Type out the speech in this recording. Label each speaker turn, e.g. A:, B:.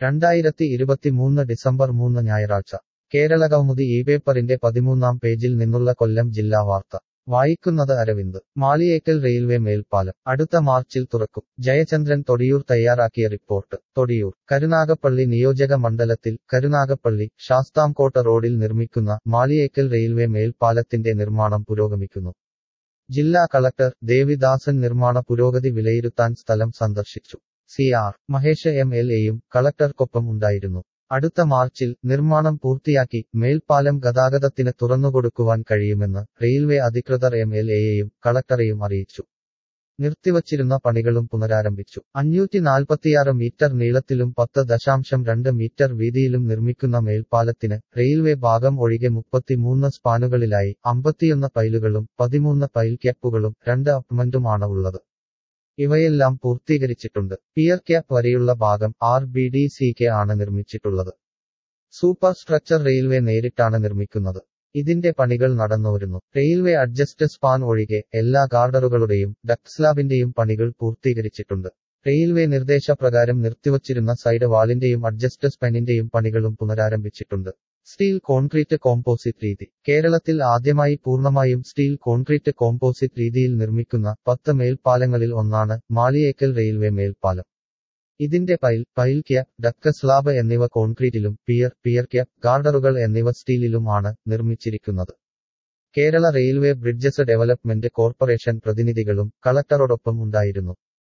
A: രണ്ടായിരത്തി ഇരുപത്തിമൂന്ന് ഡിസംബർ മൂന്ന് ഞായറാഴ്ച കേരളകൗമുദി ഈ പേപ്പറിന്റെ പതിമൂന്നാം പേജിൽ നിന്നുള്ള കൊല്ലം ജില്ലാ വാർത്ത വായിക്കുന്നത് അരവിന്ദ് മാളിയേക്കൽ റെയിൽവേ മേൽപ്പാലം അടുത്ത മാർച്ചിൽ തുറക്കും ജയചന്ദ്രൻ തൊടിയൂർ തയ്യാറാക്കിയ റിപ്പോർട്ട് തൊടിയൂർ കരുനാഗപ്പള്ളി നിയോജക മണ്ഡലത്തിൽ കരുനാഗപ്പള്ളി ശാസ്താംകോട്ട റോഡിൽ നിർമ്മിക്കുന്ന മാളിയേക്കൽ റെയിൽവേ മേൽപ്പാലത്തിന്റെ നിർമ്മാണം പുരോഗമിക്കുന്നു ജില്ലാ കളക്ടർ ദേവിദാസൻ നിർമ്മാണ പുരോഗതി വിലയിരുത്താൻ സ്ഥലം സന്ദർശിച്ചു C R Mahesh M L എയും കളക്ടർക്കൊപ്പം ഉണ്ടായിരുന്നു അടുത്ത മാർച്ചിൽ നിർമ്മാണം പൂർത്തിയാക്കി മേൽപ്പാലം ഗതാഗതത്തിന് തുറന്നുകൊടുക്കുവാൻ കഴിയുമെന്ന് റെയിൽവേ അധികൃതർ എം എൽ എയെയും കളക്ടറെയും അറിയിച്ചു നിർത്തിവച്ചിരുന്ന പണികളും പുനരാരംഭിച്ചു അഞ്ഞൂറ്റി നാൽപ്പത്തിയാറ് മീറ്റർ നീളത്തിലും പത്ത് ദശാംശം രണ്ട് മീറ്റർ വീതിയിലും നിർമ്മിക്കുന്ന മേൽപ്പാലത്തിന് റെയിൽവേ ഭാഗം ഒഴികെ മുപ്പത്തിമൂന്ന് സ്പാനുകളിലായി അമ്പത്തിയൊന്ന് പൈലുകളും പതിമൂന്ന് പൈൽ ക്യാപ്പുകളും രണ്ട് അപ്മെന്റുമാണ് ഉള്ളത് ഇവയെല്ലാം പൂർത്തീകരിച്ചിട്ടുണ്ട് പിയർ ക്യാപ്പ് വരെയുള്ള ഭാഗം R B D C K ആണ് നിർമ്മിച്ചിട്ടുള്ളത് സൂപ്പർ സ്ട്രക്ചർ റെയിൽവേ നേരിട്ടാണ് നിർമ്മിക്കുന്നത് ഇതിന്റെ പണികൾ നടന്നുവരുന്നു റെയിൽവേ അഡ്ജസ്റ്റ് സ്പാൻ ഒഴികെ എല്ലാ ഗാർഡറുകളുടെയും ഡക്ട് സ്ലാബിന്റെയും പണികൾ പൂർത്തീകരിച്ചിട്ടുണ്ട് റെയിൽവേ നിർദ്ദേശപ്രകാരം നിർത്തിവച്ചിരുന്ന സൈഡ് വാളിന്റെയും അഡ്ജസ്റ്റ് സ്പെനിന്റെയും പണികളും പുനരാരംഭിച്ചിട്ടുണ്ട് സ്റ്റീൽ കോൺക്രീറ്റ് കോമ്പോസിറ്റ് രീതി കേരളത്തിൽ ആദ്യമായി പൂർണ്ണമായും സ്റ്റീൽ കോൺക്രീറ്റ് കോമ്പോസിറ്റ് രീതിയിൽ നിർമ്മിക്കുന്ന പത്ത് മേൽപ്പാലങ്ങളിൽ ഒന്നാണ് മാളിയേക്കൽ റെയിൽവേ മേൽപ്പാലം ഇതിന്റെ pile pile cap deck slab എന്നിവ കോൺക്രീറ്റിലും പിയർ പിയർ ക്യാപ്പ് ഗാർഡറുകൾ എന്നിവ സ്റ്റീലിലും ആണ് നിർമ്മിച്ചിരിക്കുന്നത് Kerala railway bridges development corporation പ്രതിനിധികളും കളക്ടറോടൊപ്പം ഉണ്ടായിരുന്നു